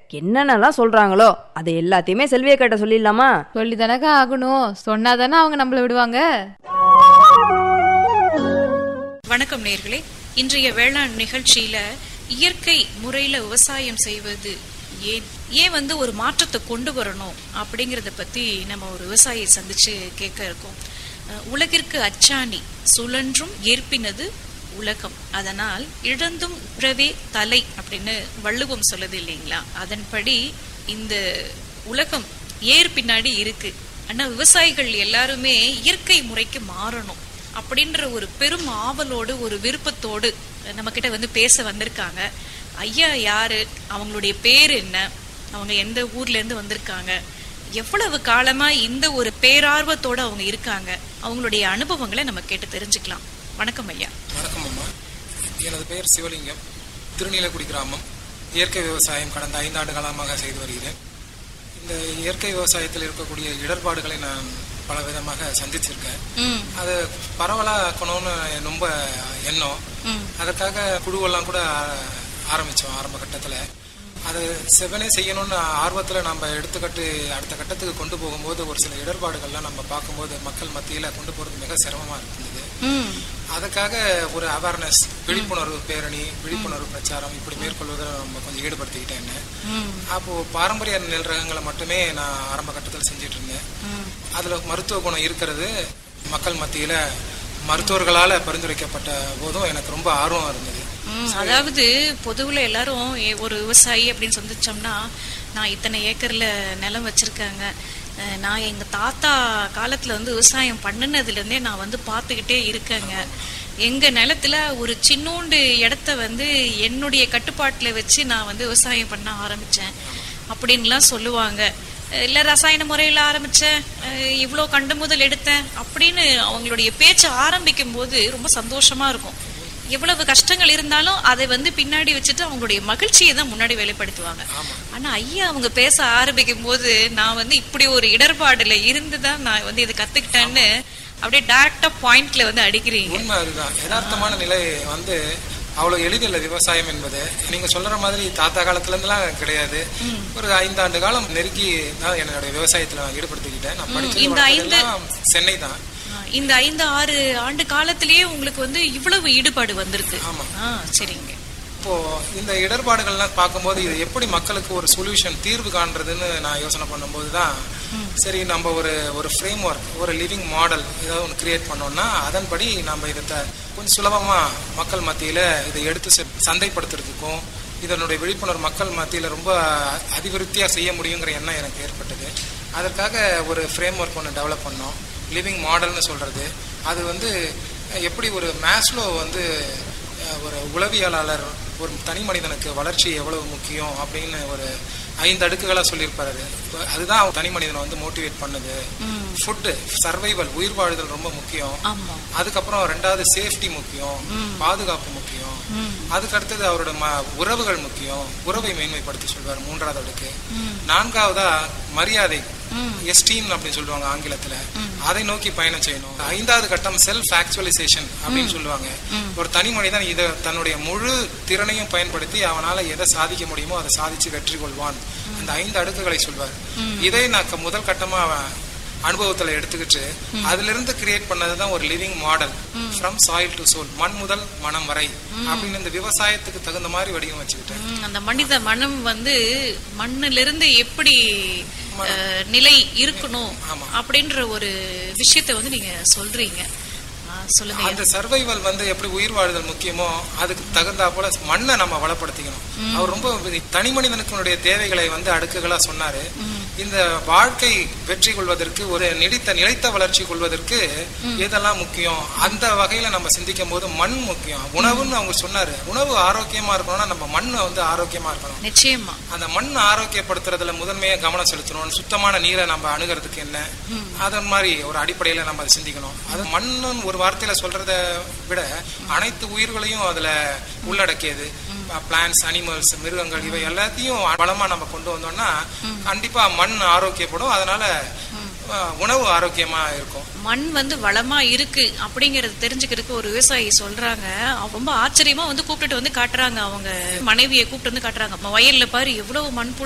என்னென்னலாம் சொல்றாங்களோ அதை எல்லாத்தையுமே செல்வியை கேட்ட சொல்லிடலாமா சொல்லி தானக்கா ஆகணும் சொன்னாதானே அவங்க நம்மள விடுவாங்க வணக்கம் நேர்களே இன்றைய வேளாண் நிகழ்ச்சியில இயற்கை முறையில விவசாயம் செய்வது ஏன் ஏன் வந்து ஒரு மாற்றத்தை கொண்டு வரணும் அப்படிங்கறத பத்தி நம்ம ஒரு விவசாயியை சந்திச்சு கேட்க இருக்கோம் அஹ், உலகிற்கு அச்சாணி சுழன்றும் ஏற்பினது உலகம் அதனால் இழந்தும் உறவே தலை அப்படின்னு வள்ளுவம் சொல்லுது இல்லைங்களா அதன்படி இந்த உலகம் ஏர் பின்னாடி இருக்கு ஆனா விவசாயிகள் எல்லாருமே இயற்கை முறைக்கு மாறணும் அப்படின்ற ஒரு பெரும் ஆவலோடு ஒரு விருப்பத்தோடு நம்ம கிட்ட வந்து பேச வந்திருக்காங்க ஐயா யாரு அவங்களுடைய பேர் என்ன அவங்க எந்த ஊர்ல இருந்து வந்திருக்காங்க எவ்வளவு காலமா இந்த ஒரு பேரார்வத்தோட அவங்க இருக்காங்க அவங்களுடைய அனுபவங்களை நம்ம கேட்டு தெரிஞ்சுக்கலாம் வணக்கம் ஐயா வணக்கம் அம்மா எனது பெயர் சிவலிங்கம் திருநீலக்குடி கிராமம் இயற்கை விவசாயம் கடந்த ஐந்தாண்டு காலமாக செய்து வருகிறேன் இந்த இயற்கை விவசாயத்தில் இருக்கக்கூடிய இடர்பாடுகளை நான் பல விதமாக சந்திச்சிருக்கேன் ம் அது பரவலாக்கணும்னு ரொம்ப எண்ணம் ம் அதற்காக குழுவெல்லாம் கூட ஆ- ஆரம்பிச்சோம் ஆரம்ப கட்டத்துல அது செவனே செய்யணும்னு ஆர்வத்துல நம்ம எடுத்துக்கட்டு அடுத்த கட்டத்துக்கு கொண்டு போகும்போது ஒரு சில இடர்பாடுகள்லாம் நம்ம பார்க்கும்போது மக்கள் மத்தியில கொண்டு போறது மிக சிரமமா இருந்தது ம் அதுக்காக ஒரு அவேர்னஸ் விழிப்புணர்வு பேரணி விழிப்புணர்வு பிரச்சாரம் இப்படி மேற்கொள்வதில் நம்ம கொஞ்சம் ஈடுபடுத்திக்கிட்டேன் என்ன. ம் அப்போ பாரம்பரிய நெல் ரகங்களை மட்டுமே நான் ஆரம்ப கட்டத்தில் செஞ்சுட்டு இருந்தேன் ம் அதுல மருத்துவ குணம் இருக்கிறது மக்கள் மத்தியில மருத்துவர்களால பரிந்துரைக்கப்பட்ட போதும் எனக்கு ரொம்ப ஆர்வம் இருந்தது ம், அதாவது பொதுவுல எல்லாரும் ஏ- ஒரு விவசாயி அப்படின்னு சந்திச்சோம்னா நான் இத்தனை ஏக்கர்ல நிலம் வச்சிருக்காங்க அஹ், நான் எங்க தாத்தா காலத்துல வந்து விவசாயம் பண்ணுனதுல இருந்தே நான் வந்து பார்த்துக்கிட்டே இருக்கேங்க எங்க நிலத்துல ஒரு சின்னோண்டு இடத்த வந்து என்னுடைய கட்டுப்பாட்டுல வச்சு நான் வந்து விவசாயம் பண்ண ஆரம்பிச்சேன் அப்படின்லாம் சொல்லுவாங்க அஹ், இல்ல ரசாயன முறையில ஆரம்பிச்சேன் அஹ், இவ்ளோ கண்டு முதல் எடுத்தேன் அப்படின்னு அவங்களுடைய பேச்சை ஆரம்பிக்கும் போது ரொம்ப சந்தோஷமா இருக்கும் எவ்வளவு கஷ்டங்கள் இருந்தாலும் அதை வந்து பின்னாடி வச்சுட்டு அவங்களுடைய மகிழ்ச்சியை தான் முன்னாடி வெளிப்படுத்துவாங்க ஆனா ஐயா அவங்க பேச ஆரம்பிக்கும் போது நான் வந்து இப்படி ஒரு இடர்பாடுல இருந்துதான் நான் வந்து இதை கத்துக்கிட்டேன்னு அப்படியே டைரக்டா பாயிண்ட்ல வந்து அடிக்கிறீங்க உண்மை அதுதான் யதார்த்தமான நிலை வந்து அவ்வளவு எளிதில்லை விவசாயம் என்பது நீங்க சொல்ற மாதிரி தாத்தா காலத்துல இருந்துலாம் கிடையாது ஒரு ஐந்தாண்டு காலம் நெருக்கி தான் என்னுடைய விவசாயத்துல நான் ஈடுபடுத்திக்கிட்டேன் நான் படிச்சது இந்த ஐந்து- வளர்ந்ததெல்லாம் சென்னை தான் ஆ, இந்த ஐந்து ஆறு ஆண்டு காலத்திலேயே உங்களுக்கு வந்து இவ்வளவு ஈடுபாடு வந்திருக்கு ஆமா. ஆ சரிங்க இப்போ இந்த இடர்பாடுகள்லாம் பார்க்கும்போது இது எப்படி மக்களுக்கு ஒரு சொல்யூஷன் தீர்வு காண்றதுன்னு நான் யோசனை பண்ணும்போது தான் சரி நம்ம ஒரு ஒரு ஃப்ரேம் ஒர்க் ஒரு லிவிங் மாடல் ஏதாவது ஒன்று கிரியேட் பண்ணோம்னா அதன்படி நம்ம இதை த- கொஞ்சம் சுலபமா மக்கள் மத்தியில இதை எடுத்து செ- சந்தைப்படுத்துறதுக்கும் இதனுடைய விழிப்புணர்வு மக்கள் மத்தியில ரொம்ப அதிவிருத்தியா செய்ய முடியுங்கிற எண்ணம் எனக்கு ஏற்பட்டது அதற்காக ஒரு ஃப்ரேம் ஒர்க் ஒன்று டெவலப் பண்ணோம் லிவிங் மாடல்னு சொல்றது அது வந்து எப்படி ஒரு மேஸ்லோ வந்து அஹ் ஒரு உளவியலாளர் ஒரு தனி மனிதனுக்கு வளர்ச்சி எவ்வளவு முக்கியம் அப்படின்னு ஒரு ஐந்து அடுக்குகளா சொல்லியிருப்பாரு இப்ப அதுதான் தனி மனிதனை வந்து மோட்டிவேட் பண்ணுது ஃபுட்டு சர்வைவல் உயிர் வாழ்தல் ரொம்ப முக்கியம் ஆமா அதுக்கப்புறம் ரெண்டாவது சேஃப்டி முக்கியம் பாதுகாப்பு முக்கியம் அதுக்கு அடுத்தது அவரோட ம உறவுகள் முக்கியம் உறவை மேன்மைப்படுத்தி சொல்வார் மூன்றாவது அடுக்கு நான்காவதா மரியாதை எஸ்டீம் அப்படின்னு சொல்லுவாங்க ஆங்கிலத்துல அதை நோக்கி பயணம் செய்யணும் ஐந்தாவது கட்டம் செல்ஃப் ஆக்சுவலைசேஷன் அப்படின்னு சொல்லுவாங்க ஒரு தனி மனிதன் இதை தன்னுடைய முழு திறனையும் பயன்படுத்தி அவனால எதை சாதிக்க முடியுமோ அதை சாதிச்சு வெற்றி கொள்வான் அந்த ஐந்து அடுக்குகளை சொல்வார் இதை நான் க- முதல் கட்டமா அனுபவத்துல எடுத்துக்கிட்டு அதுல இருந்து கிரியேட் பண்ணதுதான் ஒரு living model from soil to soul மண் முதல் மனம் வரை அப்படின்னு இந்த விவசாயத்துக்கு தகுந்த மாதிரி வடிவமைச்சுக்கிட்டேன் ம், அந்த மனித மனம் வந்து மண்ணிலிருந்து எப்படி அஹ், நிலை இருக்கணும் ஆமா. அப்படின்ற ஒரு விஷயத்தை வந்து நீங்க சொல்றீங்க ஆ, சொல்லுங்க ஐயா. அந்த சர்வைவல் வந்து எப்படி உயிர் வாழ்தல் முக்கியமோ அதுக்கு தகுந்தா போல மண்ணை நம்ம வளப்படுத்திக்கணும் அவர் ரொம்ப தனி மனிதனுக்குடைய தேவைகளை வந்து அடுக்குகளா சொன்னாரு இந்த வாழ்க்கை வெற்றி கொள்வதற்கு ஒரு நீடித்த நிலைத்த வளர்ச்சி கொள்வதற்கு எதெல்லாம் முக்கியம் அந்த வகையில நம்ம சிந்திக்கும் போது மண் முக்கியம் உணவுன்னு அவங்க சொன்னாரு உணவு ஆரோக்கியமா இருக்கணும்னா நம்ம மண் வந்து ஆரோக்கியமா இருக்கணும் நிச்சயமா அந்த மண் ஆரோக்கியப்படுத்துறதுல முதன்மையா கவனம் செலுத்தணும் சுத்தமான நீரை நம்ம அணுகிறதுக்கு என்ன அதன் மாதிரி ஒரு அடிப்படையில நம்ம அதை சிந்திக்கணும் அது மண்ணுன்னு ஒரு வார்த்தையில சொல்றத விட அனைத்து உயிர்களையும் அதுல உள்ளடக்கியது பிளான்ஸ் அனிமல்ஸ் மிருகங்கள் இவை எல்லாத்தையும் வளமா நம்ம கொண்டு வந்தோம்னா கண்டிப்பா மண் ஆரோக்கியப்படும் அதனால அஹ், உணவு ஆரோக்கியமா இருக்கும் மண் வந்து வளமா இருக்கு அப்படிங்கறது தெரிஞ்சுக்கிறதுக்கு ஒரு விவசாயி சொல்றாங்க அவங்க ரொம்ப ஆச்சரியமா வந்து கூப்பிட்டுட்டு வந்து காட்டுறாங்க அவங்க மனைவியை கூப்பிட்டு வந்து காட்டுறாங்க "அம்மா, வயல்ல பாரு எவ்வளவு மண்புழு